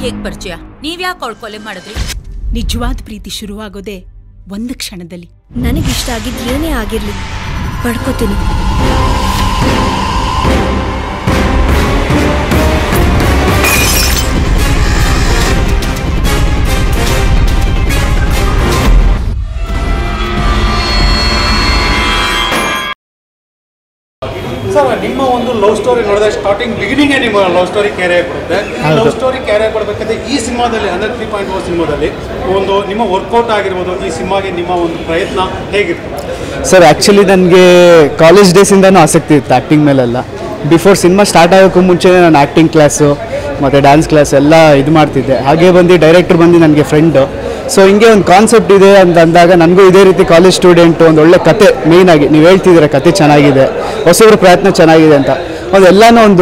ಹೇಗ್ ಪರಿಚಯ ನೀವ್ಯಾಕೆ ಅವಳು ಕೊಲೆ ಮಾಡಿದ್ರಿ ನಿಜವಾದ ಪ್ರೀತಿ ಶುರುವಾಗೋದೇ ಒಂದು ಕ್ಷಣದಲ್ಲಿ ನನಗಿಷ್ಟ ಆಗಿದ್ದು ಏನೇ ಆಗಿರ್ಲಿ ಪಡ್ಕೋತೀನಿ ಸರ್ ನಿಮ್ಮ ಒಂದು ಲವ್ ಸ್ಟೋರಿ ನೋಡಿದ್ರೆ ಸ್ಟಾರ್ಟಿಂಗ್ ಬಿಗಿನಿಂಗ್ ನಿಮ್ಮ ಲವ್ ಸ್ಟೋರಿ ಕ್ಯಾರಿ ಆಗಿಬಿಡುತ್ತೆ ಲವ್ ಸ್ಟೋರಿ ಕ್ಯಾರಿ ಆಗಿಬಿಡ್ಬೇಕಾದ್ರೆ ಈ ಸಿನಿಮಾದಲ್ಲಿ ಅಂದರೆ ತ್ರೀ ಪಾಯಿಂಟ್ ಫೋರ್ ಸಿನಿಮಾದಲ್ಲಿ ಒಂದು ನಿಮ್ಮ ವರ್ಕೌಟ್ ಆಗಿರ್ಬೋದು ಈ ಸಿನಿಮಾಗೆ ನಿಮ್ಮ ಒಂದು ಪ್ರಯತ್ನ ಹೇಗಿತ್ತು ಸರ್ ಆ್ಯಕ್ಚುಲಿ ನನಗೆ ಕಾಲೇಜ್ ಡೇಸಿಂದನೂ ಆಸಕ್ತಿ ಇತ್ತು ಆ್ಯಕ್ಟಿಂಗ್ ಮೇಲೆಲ್ಲ ಬಿಫೋರ್ ಸಿನಿಮಾ ಸ್ಟಾರ್ಟ್ ಆಗೋಕ್ಕೂ ಮುಂಚೆ ನಾನು ಆ್ಯಕ್ಟಿಂಗ್ ಕ್ಲಾಸು ಮತ್ತು ಡ್ಯಾನ್ಸ್ ಕ್ಲಾಸ್ ಎಲ್ಲ ಇದು ಮಾಡ್ತಿದ್ದೆ ಹಾಗೆ ಬಂದು ಡೈರೆಕ್ಟ್ರ್ ಬಂದು ನನಗೆ ಫ್ರೆಂಡು ಸೊ ಹಿಂಗೆ ಒಂದು ಕಾನ್ಸೆಪ್ಟ್ ಇದೆ ಅಂತ ಅಂದಾಗ ನನಗೂ ಇದೇ ರೀತಿ ಕಾಲೇಜ್ ಸ್ಟೂಡೆಂಟು ಒಂದು ಒಳ್ಳೆ ಕತೆ ಮೇಯ್ನಾಗಿ ನೀವು ಹೇಳ್ತಿದ್ದೀರ ಕತೆ ಚೆನ್ನಾಗಿದೆ ಹೊಸಬ್ರ ಪ್ರಯತ್ನ ಚೆನ್ನಾಗಿದೆ ಅಂತ ಅದೆಲ್ಲನೂ ಒಂದು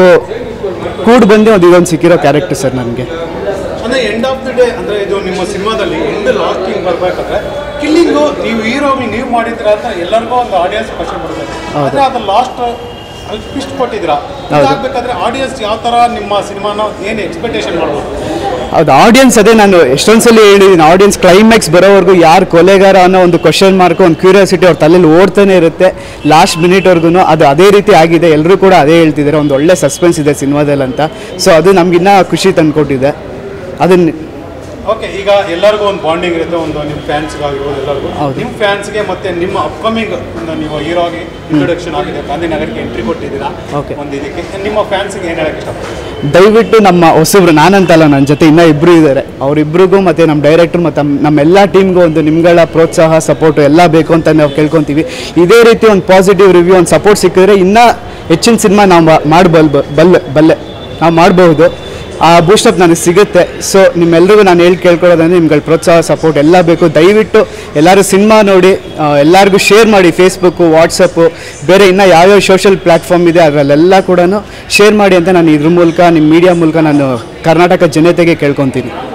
ಕೂಡಿ ಬಂದು ಒಂದು ಇದೊಂದು ಸಿಕ್ಕಿರೋ ಕ್ಯಾರೆಕ್ಟರ್ ಸರ್ ನನಗೆ ಅಂದರೆ ಎಂಡ್ ಆಫ್ ದಿ ಡೇ ಅಂದರೆ ಇದು ನಿಮ್ಮ ಸಿನಿಮಾದಲ್ಲಿ ಎಂಡ್ ಲಾಸ್ಟಿಂಗ್ ಬರಬೇಕಾದ್ರೆ ಕಿಲ್ಲಿಂಗು ನೀವು ಹೀರೋಗಿ ನೀವು ಮಾಡಿದ್ದೀರಾ ಅಂತ ಎಲ್ಲರಿಗೂ ಒಂದು ಆಡಿಯನ್ಸ್ ಕ್ವಶನ್ ಬರಬೇಕು ಆದರೆ ಅದು ಲಾಸ್ಟ್ ಅಲ್ಲಿ ಟ್ವಿಸ್ಟ್ ಕೊಟ್ಟಿದ್ದೀರಾ ಹೌದು. ಆಗ್ಬೇಕಾದ್ರೆ ಆಡಿಯನ್ಸ್ ಯಾವ ಥರ ನಿಮ್ಮ ಸಿನಿಮಾನ ಏನು ಎಕ್ಸ್ಪೆಕ್ಟೇಷನ್ ಮಾಡ್ಬೋದು ಹೌದು ಆಡಿಯನ್ಸ್ ಅದೇ ನಾನು ಎಷ್ಟೊಂದು ಸಲ ಹೇಳಿದ್ದೀನಿ ಆಡಿಯನ್ಸ್ ಕ್ಲೈಮ್ಯಾಕ್ಸ್ ಬರೋವರೆಗೂ ಯಾರು ಕೊಲೆಗಾರ ಅನ್ನೋ ಒಂದು ಕ್ವಶನ್ ಮಾರ್ಕ್ ಒಂದು ಕ್ಯೂರಿಯಾಸಿಟಿ ಅವ್ರ ತಲೆಯಲ್ಲಿ ಓಡ್ತಾನೆ ಇರುತ್ತೆ ಲಾಸ್ಟ್ ಮಿನಿಟ್ವರೆಗೂ ಅದು ಅದೇ ರೀತಿ ಆಗಿದೆ ಎಲ್ಲರೂ ಕೂಡ ಅದೇ ಹೇಳ್ತಿದ್ದಾರೆ ಒಂದು ಒಳ್ಳೆ ಸಸ್ಪೆನ್ಸ್ ಇದೆ ಸಿನಿಮಾದಲ್ಲಿ ಅಂತ ಸೊ ಅದು ನಮಗಿನ್ನ ಖುಷಿ ತಂದುಕೊಟ್ಟಿದೆ ಅದನ್ನ ಓಕೆ ಈಗ ಎಲ್ಲರಿಗೂ ಒಂದು ಬಾಂಡಿಂಗ್ ಇರುತ್ತೆ ಒಂದು ನಿಮ್ಮ ಫ್ಯಾನ್ಸ್ಗಾಗಿರ್ಬೋದು ಎಲ್ಲರಿಗೂ ಹೌದು. ನಿಮ್ಮ ಫ್ಯಾನ್ಸ್ಗೆ ಮತ್ತೆ ನಿಮ್ಮ ಅಪ್ಕಮಿಂಗ್ ನೀವು ಹೀರೋ ಆಗಿ ಇಂಟ್ರೊಡಕ್ಷನ್ ಆಗಿದೆ ಗಾಂಧಿನಗರಕ್ಕೆ ಎಂಟ್ರಿ ಕೊಟ್ಟಿದ್ದೀರಾ Okay. ಒಂದು ಇದಕ್ಕೆ ನಿಮ್ಮ ಫ್ಯಾನ್ಸ್ಗೆ ಏನು ಹೇಳಕ್ಕೆ ಇಷ್ಟಪಡ್ತೀರಾ ದಯವಿಟ್ಟು ನಮ್ಮ ಹೊಸಬ್ರು ನಾನಂತಲ್ಲ ನನ್ನ ಜೊತೆ ಇನ್ನೂ ಇಬ್ಬರು ಇದ್ದಾರೆ ಅವರಿಬ್ಬರಿಗೂ ಮತ್ತು ನಮ್ಮ ಡೈರೆಕ್ಟರ್ ಮತ್ತು ನಮ್ಮ ಎಲ್ಲ ಟೀಮ್ಗೂ ಒಂದು ನಿಮ್ಗಳ ಪ್ರೋತ್ಸಾಹ ಸಪೋರ್ಟು ಎಲ್ಲ ಬೇಕು ಅಂತ ನಾವು ಕೇಳ್ಕೊತೀವಿ ಇದೇ ರೀತಿ ಒಂದು ಪಾಸಿಟಿವ್ ರಿವ್ಯೂ ಒಂದು ಸಪೋರ್ಟ್ ಸಿಕ್ಕಿದ್ರೆ ಇನ್ನೂ ಹೆಚ್ಚಿನ ಸಿನಿಮಾ ನಾವು ಮಾಡಬಲ್ ಬಲ್ಲೆ ಬಲ್ಲೆ ನಾವು ಮಾಡಬಹುದು ಆ ಬೂಸ್ಟಪ್ ನನಗೆ ಸಿಗುತ್ತೆ ಸೊ ನಿಮ್ಮೆಲ್ರಿಗೂ ನಾನು ಹೇಳಿ ಕೇಳ್ಕೊಳ್ಳೋದಂದ್ರೆ ನಿಮ್ಗಳ ಪ್ರೋತ್ಸಾಹ ಸಪೋರ್ಟ್ ಎಲ್ಲ ಬೇಕು ದಯವಿಟ್ಟು ಎಲ್ಲರೂ ಸಿನಿಮಾ ನೋಡಿ ಆ, ಎಲ್ಲರಿಗೂ ಶೇರ್ ಮಾಡಿ ಫೇಸ್ಬುಕ್ಕು ವಾಟ್ಸಪ್ಪು ಬೇರೆ ಇನ್ನೂ ಯಾವ್ಯಾವ ಸೋಷಿಯಲ್ ಪ್ಲ್ಯಾಟ್ಫಾರ್ಮ್ ಇದೆ ಅದರಲ್ಲೆಲ್ಲ ಕೂಡ ಶೇರ್ ಮಾಡಿ ಅಂತ ನಾನು ಇದ್ರ ಮೂಲಕ ನಿಮ್ಮ ಮೀಡಿಯಾ ಮೂಲಕ ನಾನು ಕರ್ನಾಟಕ ಜನತೆಗೆ ಕೇಳ್ಕೊತೀನಿ